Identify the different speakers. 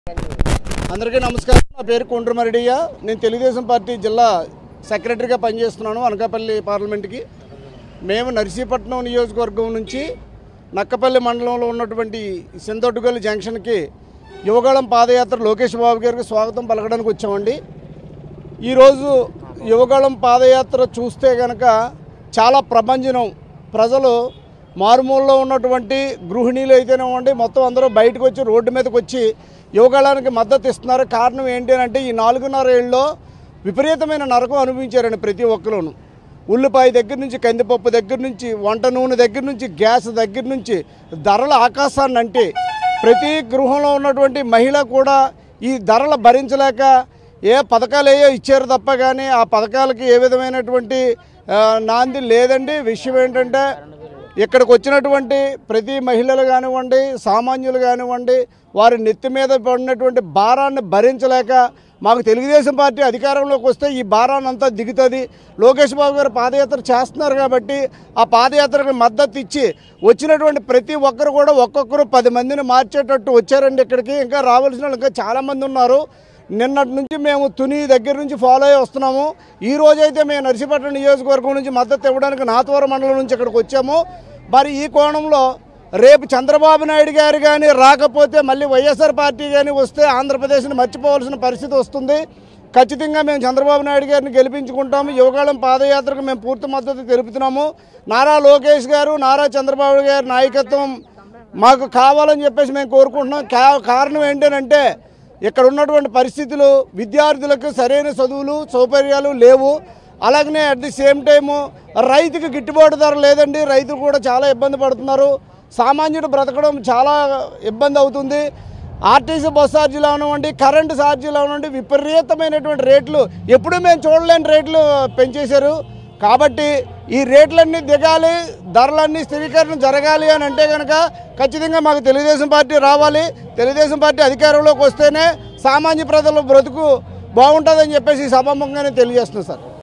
Speaker 1: అందరికీ నమస్కారం నా పేరు కొండ్రమరెడ్డియ్య నేను తెలుగుదేశం పార్టీ జిల్లా సెక్రటరీగా పనిచేస్తున్నాను అనకాపల్లి పార్లమెంట్కి మేము నర్సీపట్నం నియోజకవర్గం నుంచి నక్కపల్లి మండలంలో ఉన్నటువంటి సిందొడ్డుగల్లి జంక్షన్కి యువగళం పాదయాత్ర లోకేష్ బాబు గారికి స్వాగతం పలకడానికి వచ్చామండి ఈరోజు యువగళం పాదయాత్ర చూస్తే కనుక చాలా ప్రభంజనం ప్రజలు మారుమూలలో ఉన్నటువంటి గృహిణీలు అయితేనేవ్వండి మొత్తం అందరూ బయటకు వచ్చి రోడ్డు మీదకి వచ్చి యువగళానికి మద్దతు ఇస్తున్నారు కారణం ఏంటి అని అంటే ఈ నాలుగున్నర ఏళ్ళలో విపరీతమైన నరకం అనుభవించారండి ప్రతి ఒక్కరూను ఉల్లిపాయ దగ్గర నుంచి కందిపప్పు దగ్గర నుంచి వంట నూనె దగ్గర నుంచి గ్యాస్ దగ్గర నుంచి ధరల ఆకాశాన్ని అంటే ప్రతి గృహంలో ఉన్నటువంటి మహిళ కూడా ఈ ధరలు భరించలేక ఏ పథకాలు ఏయో ఇచ్చారు తప్ప కానీ ఆ పథకాలకి ఏ విధమైనటువంటి ఆ, నాంది లేదండి విషయం ఏంటంటే ఇక్కడికి వచ్చినటువంటి ప్రతి మహిళలు కానివ్వండి సామాన్యులు కానివ్వండి వారి నెత్తి మీద పడినటువంటి భారాన్ని భరించలేక మాకు తెలుగుదేశం పార్టీ అధికారంలోకి వస్తే ఈ భారాన్ని అంతా దిగుతుంది లోకేష్ బాబు గారు పాదయాత్ర చేస్తున్నారు కాబట్టి ఆ పాదయాత్రకు మద్దతు ఇచ్చి వచ్చినటువంటి ప్రతి ఒక్కరు కూడా ఒక్కొక్కరు పది మందిని మార్చేటట్టు వచ్చారండి ఇక్కడికి ఇంకా రావాల్సిన వాళ్ళు ఇంకా చాలామంది ఉన్నారు నిన్నటి నుంచి మేము తుని దగ్గర నుంచి ఫాలో అయ్యి వస్తున్నాము ఈ రోజైతే మేము నర్సీపట్నం నియోజకవర్గం నుంచి మద్దతు ఇవ్వడానికి నాతవరం మండలం నుంచి ఇక్కడికి వచ్చాము మరి ఈ కోణంలో రేపు చంద్రబాబు నాయుడు గారు కానీ రాకపోతే మళ్ళీ వైఎస్ఆర్ పార్టీ కానీ వస్తే ఆంధ్రప్రదేశ్ని మర్చిపోవాల్సిన పరిస్థితి వస్తుంది ఖచ్చితంగా మేము చంద్రబాబు నాయుడు గారిని గెలిపించుకుంటాము యువకాలం పాదయాత్రకు మేము పూర్తి మద్దతు తెలుపుతున్నాము నారా లోకేష్ గారు నారా చంద్రబాబు గారి నాయకత్వం మాకు కావాలని చెప్పేసి మేము కోరుకుంటున్నాం కా- కారణం ఏంటంటే ఇక్కడ ఉన్నటువంటి పరిస్థితులు విద్యార్థులకు సరైన చదువులు సౌకర్యాలు లేవు అలాగనే అట్ ది సేమ్ టైము రైతుకి గిట్టుబాటు ధర లేదండి రైతులు కూడా చాలా ఇబ్బంది పడుతున్నారు సామాన్యుడు బ్రతకడం చాలా ఇబ్బంది అవుతుంది ఆర్టీసీ బస్ ఛార్జీలు అవనివ్వండి కరెంటు ఛార్జీలు అవనివ్వండి విపరీతమైనటువంటి రేట్లు ఎప్పుడూ మేము చూడలేని రేట్లు పెంచేశారు కాబట్టి ఈ రేట్లన్నీ దిగాలి ధరలన్నీ స్థిరీకరణ జరగాలి అని అంటే కనుక ఖచ్చితంగా మాకు తెలుగుదేశం పార్టీ రావాలి తెలుగుదేశం పార్టీ అధికారంలోకి వస్తేనే సామాన్య ప్రజల బ్రతుకు బాగుంటుందని చెప్పేసి ఈ సభాముఖంగానే తెలియజేస్తున్నాం సార్